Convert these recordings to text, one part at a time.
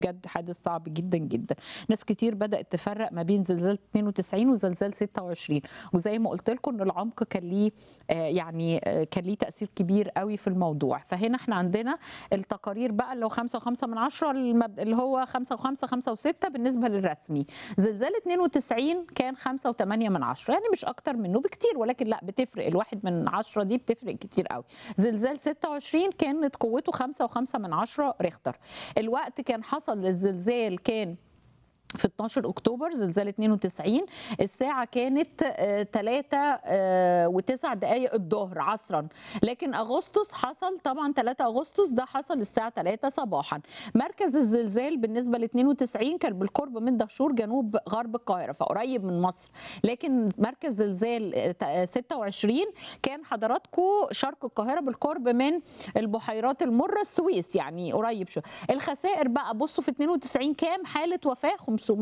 بجد حادث صعب جدا جدا ناس كتير بدأت تفرق ما بين زلزال 92 وزلزال 26 وزي ما قلت لكم ان العمق كان ليه آه، يعني آه، كان ليه تأثير كبير قوي في الموضوع فهنا احنا عندنا التقارير بقى اللي هو 5 و5 من 10 المب- اللي هو 5 و5 5 و6 بالنسبة للرسمي زلزال 92 كان 5 و8 من 10 يعني مش اكتر منه بكتير ولكن لا بتفرق الواحد من 10 دي بتفرق كتير قوي زلزال 26 كانت قوته 5 و5 من 10 ريختر الوقت كان حصل للزلزال كان في 12 اكتوبر زلزال 92 الساعه كانت 3 و9 دقائق الظهر عصرا لكن اغسطس حصل طبعا 3 اغسطس ده حصل الساعه 3 صباحا مركز الزلزال بالنسبه ل 92 كان بالقرب من دهشور جنوب غرب القاهره فقريب من مصر لكن مركز زلزال آه، 26 كان حضراتكم شرق القاهره بالقرب من البحيرات المره السويس يعني قريب شويه الخسائر بقى بصوا في 92 كام حاله وفاه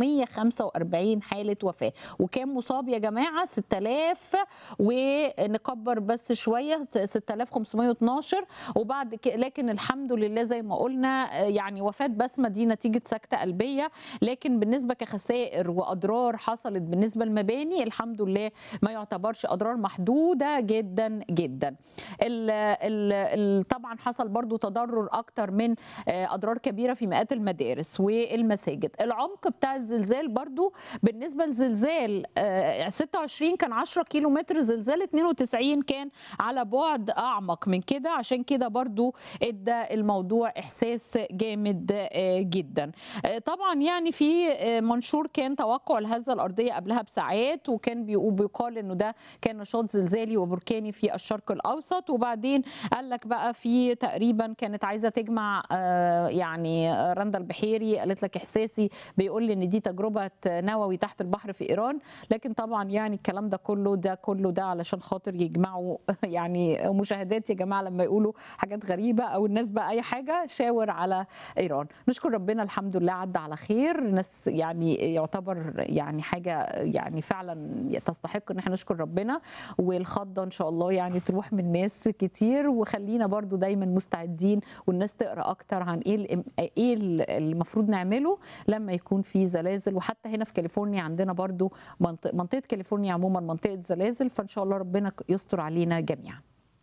545 حاله وفاه وكام مصاب يا جماعه 6000 ونكبر بس شويه 6512 وبعد ك... لكن الحمد لله زي ما قلنا آه، يعني وفاه بسمه دي نتيجه سكته قلبيه لكن بالنسبه كخسائر واضرار حصلت بالنسبه للمباني الحمد لله ما يعتبرش اضرار محدوده جدا جدا ال ال ال طبعا حصل برضو تضرر اكتر من آه، اضرار كبيره في مئات المدارس والمساجد العمق بتاع الزلزال برضو بالنسبه لزلزال آه، 26 كان 10 كيلو متر زلزال 92 كان على بعد اعمق من كده عشان كده برضو ادى الموضوع احساس جامد آه، جدا آه، طبعا يعني في آه، منشور كان توقع الهزه الارضيه قبلها بساعات وكان بيقو- بيقال انه ده كان نشاط زلزالي وبركاني في الشرق الاوسط وبعدين قال لك بقى في تقريبا كانت عايزه تجمع آه، يعني آه، رندا البحيري قالت لك احساسي بيقول لي ان دي تجربه نووي تحت البحر في ايران لكن طبعا يعني الكلام ده كله ده كله ده علشان خاطر يجمعوا يعني مشاهدات يا جماعه لما يقولوا حاجات غريبه او الناس بقى اي حاجه شاور على ايران نشكر ربنا الحمد لله عدى على خير ناس يعني يعتبر يعني حاجه يعني فعلا تستحق ان احنا نشكر ربنا والخضه ان شاء الله يعني تروح من ناس كتير وخلينا برضو دايما مستعدين والناس تقرا اكتر عن ايه الام- ايه ال- المفروض نعمله لما يكون في زلازل وحتى هنا في كاليفورنيا عندنا برضو منطقه, منطقة كاليفورنيا عموما منطقه زلازل فان شاء الله ربنا يستر علينا جميعا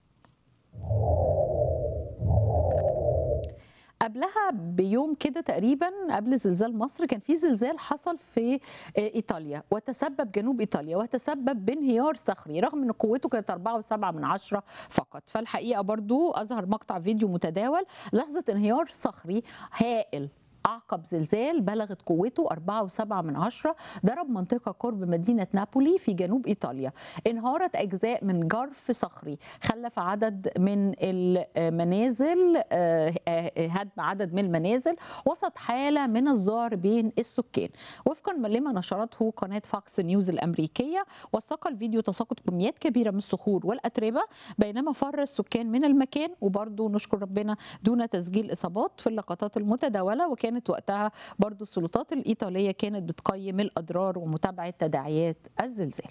قبلها بيوم كده تقريبا قبل زلزال مصر كان في زلزال حصل في ايطاليا وتسبب جنوب ايطاليا وتسبب بانهيار صخري رغم ان قوته كانت 4.7 من عشرة فقط فالحقيقه برضو اظهر مقطع فيديو متداول لحظه انهيار صخري هائل أعقب زلزال بلغت قوته 4.7 من عشرة ضرب منطقة قرب مدينة نابولي في جنوب إيطاليا انهارت أجزاء من جرف صخري خلف عدد من المنازل آه، آه، هدم عدد من المنازل وسط حالة من الذعر بين السكان وفقا لما نشرته قناة فاكس نيوز الأمريكية وثق الفيديو تساقط كميات كبيرة من الصخور والأتربة بينما فر السكان من المكان وبرضه نشكر ربنا دون تسجيل إصابات في اللقطات المتداولة وكانت وقتها برضه السلطات الإيطالية كانت بتقيم الأضرار ومتابعة تداعيات الزلزال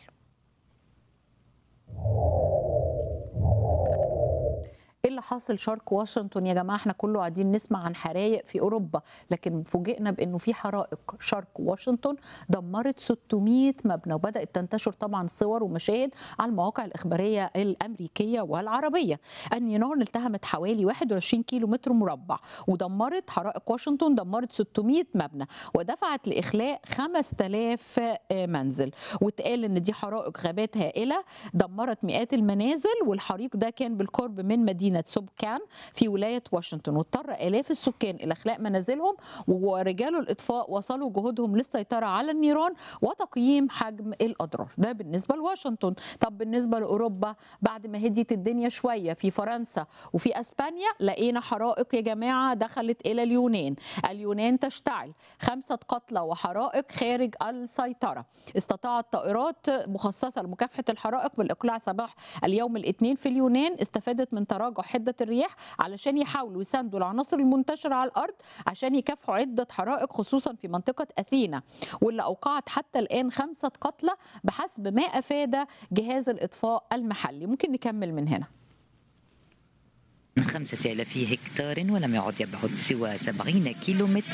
ايه اللي حاصل شرق واشنطن يا جماعه احنا كله قاعدين نسمع عن حرايق في اوروبا لكن فوجئنا بانه في حرائق شرق واشنطن دمرت 600 مبنى وبدات تنتشر طبعا صور ومشاهد على المواقع الاخباريه الامريكيه والعربيه النيران التهمت حوالي 21 كيلو متر مربع ودمرت حرائق واشنطن دمرت 600 مبنى ودفعت لاخلاء 5000 منزل واتقال ان دي حرائق غابات هائله دمرت مئات المنازل والحريق ده كان بالقرب من مدينه سوبكان في ولايه واشنطن واضطر الاف السكان الى اخلاء منازلهم ورجال الاطفاء وصلوا جهودهم للسيطره على النيران وتقييم حجم الاضرار ده بالنسبه لواشنطن طب بالنسبه لاوروبا بعد ما هديت الدنيا شويه في فرنسا وفي اسبانيا لقينا حرائق يا جماعه دخلت الى اليونان اليونان تشتعل خمسه قتلى وحرائق خارج السيطره استطاعت طائرات مخصصه لمكافحه الحرائق بالاقلاع صباح اليوم الاثنين في اليونان استفادت من تراجع حده الرياح علشان يحاولوا يساندوا العناصر المنتشره على الارض عشان يكافحوا عده حرائق خصوصا في منطقه اثينا واللي اوقعت حتى الان خمسه قتلى بحسب ما افاد جهاز الاطفاء المحلي ممكن نكمل من هنا من خمسة آلاف هكتار ولم يعد يبعد سوى سبعين كيلومتر